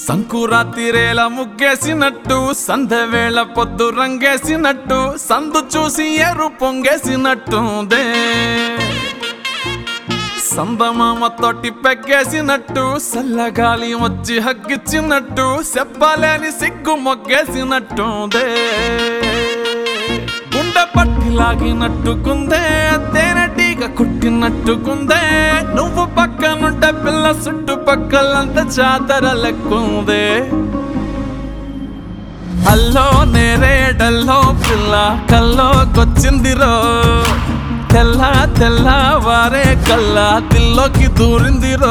సంకురాతిరేల ముగ్గేసినట్టు సంధ్యవేళ పొద్దు రంగేసినట్టు సందు చూసి ఎరు పొంగేసినట్టుందే సందమామ తోటి పెగ్గేసినట్టు సల్లగాలి వచ్చి హగ్గిచ్చినట్టు చెప్పలేని సిగ్గు మొగ్గేసినట్టుందే గుండె పట్టి లాగినట్టుకుందే తేనెటీగ కుట్టినట్టుకుందే నువ్వు పక్కనుంటే పిల్ల చుట్టుపక్కలంతా జాతర లెక్కుందే హల్లో నేరేడల్లో పిల్ల కల్లోకొచ్చిందిరో తెల్ల తెల్ల వారే కల్లా దిల్లోకి దూరిందిరో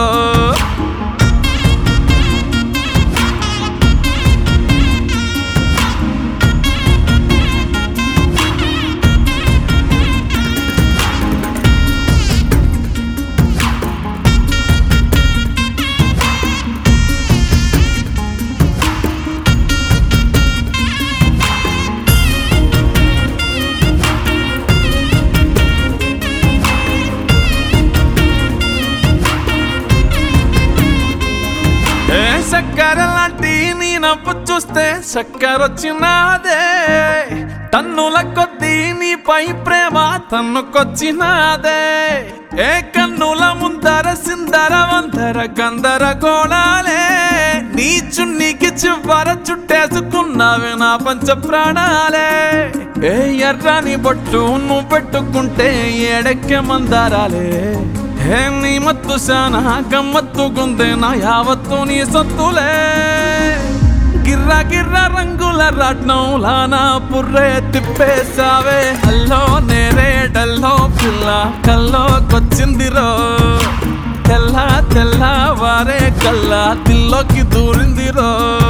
ఏ చక్కెర లాంటి నీ నవ్వు చూస్తే చక్కెర వచ్చినాదే టన్నుల కొద్దీ నీపై ప్రేమ తన్నుకొచ్చినాదే ఏ కన్నుల ముందర సిందర వందర గందర గోళాలే నీ చున్నీకి చివర చుట్టేసుకున్నావే నా పంచ ప్రాణాలే ఏ ఎర్రాని బొట్టు నువ్వు పెట్టుకుంటే ఏడెక్కే మందారాలే హే నీ మత్తు శానా గమ్మత్తు గుందే నా యావత్తు నీ సత్తులే గిర్రా గిర్రా రంగుల రాట్నంలా నా పుర్రే తిప్పేసావే హల్లో నేరేడల్లో పిల్ల కల్లోకొచ్చిందిరో తెల్ల తెల్ల వారే కల్లా దిల్లోకి దూరిందిరో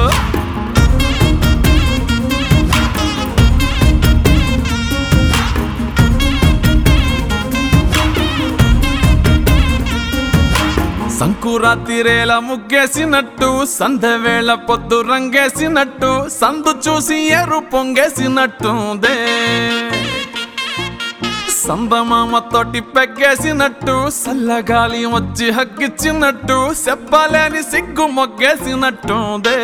సంకురాతిరేల ముగ్గేసినట్టు సంధ్యవేళ పొద్దు రంగేసినట్టు సందు చూసి ఎరు పొంగేసినట్టుందే సందమామ తోటి పెగ్గేసినట్టు సల్లగాలి వచ్చి హగ్గిచ్చినట్టు చెప్పలేని సిగ్గు మొగ్గేసినట్టుందే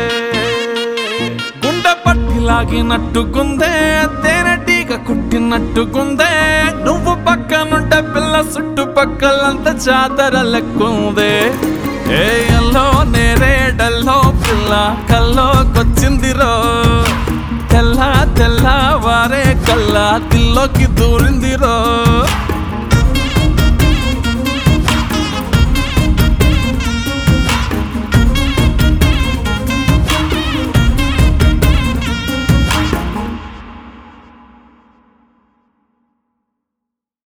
గుండె పట్టి లాగినట్టుకుందే తేనెటీగ కుట్టినట్టుకుందే నువ్వు పక్కనుంటే పిల్ల చుట్టుపక్కలంతా జాతర లెక్కుందే ఏ ఎల్లో నేరేడల్లో పిల్ల కల్లోకొచ్చిందిరో తెల్ల తెల్ల వారే కల్లా దిల్లోకి దూరిందిరో